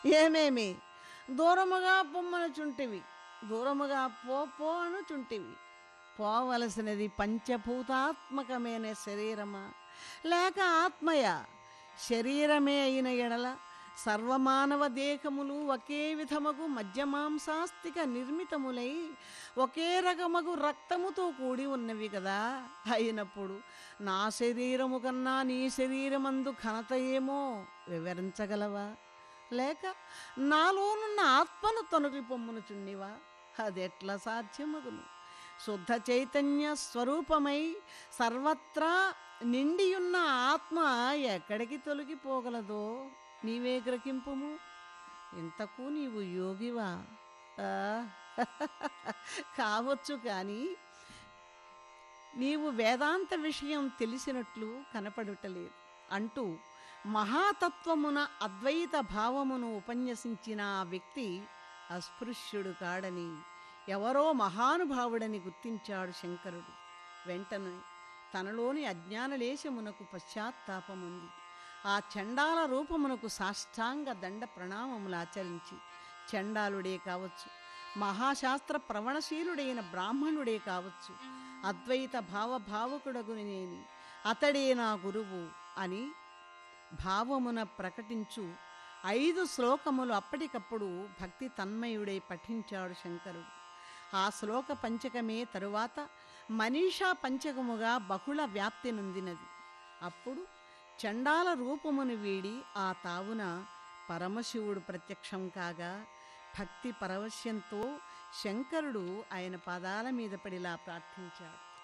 ఏమేమి దూరముగా పొమ్మనుచుంటివి దూరముగా పో పో అనుచుంటివి పోవలసినది పంచభూతాత్మకమైన శరీరమా లేక ఆత్మయ శరీరమే అయిన ఎడల సర్వమానవ దేహములు ఒకే విధమగు మధ్యమాంసాస్తిక నిర్మితములై ఒకే రకమగు రక్తముతో కూడి ఉన్నవి కదా అయినప్పుడు నా శరీరము కన్నా నీ శరీరమందు ఘనత ఏమో వివరించగలవా లేక నాలోనున్న ఆత్మను తొలగి పొమ్మును చున్నివా అదెట్లా సాధ్యమగును శుద్ధ చైతన్య స్వరూపమై సర్వత్రా నిండియున్న ఆత్మ ఎక్కడికి తొలగిపోగలదో నీవే గ్రహింపుము ఇంతకు నీవు యోగివా ఆ, కావచ్చు కానీ నీవు వేదాంత విషయం తెలిసినట్లు కనపడుటలేదు అంటూ మహాతత్వమున అద్వైత భావమును ఉపన్యసించిన ఆ వ్యక్తి అస్పృశ్యుడు కాడని ఎవరో మహానుభావుడని గుర్తించాడు శంకరుడు వెంటనే తనలోని అజ్ఞానలేశమునకు పశ్చాత్తాపముంది ఆ చండాల రూపమునకు సాష్టాంగ దండ ప్రణామములు ఆచరించి చండాలుడే కావచ్చు మహాశాస్త్ర ప్రవణశీలుడైన బ్రాహ్మణుడే కావచ్చు అద్వైత భావభావకుడగునేని అతడే నా గురువు అని భావమున ప్రకటించు ఐదు శ్లోకములు అప్పటికప్పుడు భక్తి తన్మయుడై పఠించాడు శంకరుడు ఆ శ్లోక పంచకమే తరువాత మనీషా పంచకముగా బహుళ వ్యాప్తి నొందినది అప్పుడు చండాల రూపమును వీడి ఆ తావున పరమశివుడు ప్రత్యక్షం కాగా భక్తి పరవశ్యంతో శంకరుడు ఆయన పాదాల మీద పడిలా ప్రార్థించాడు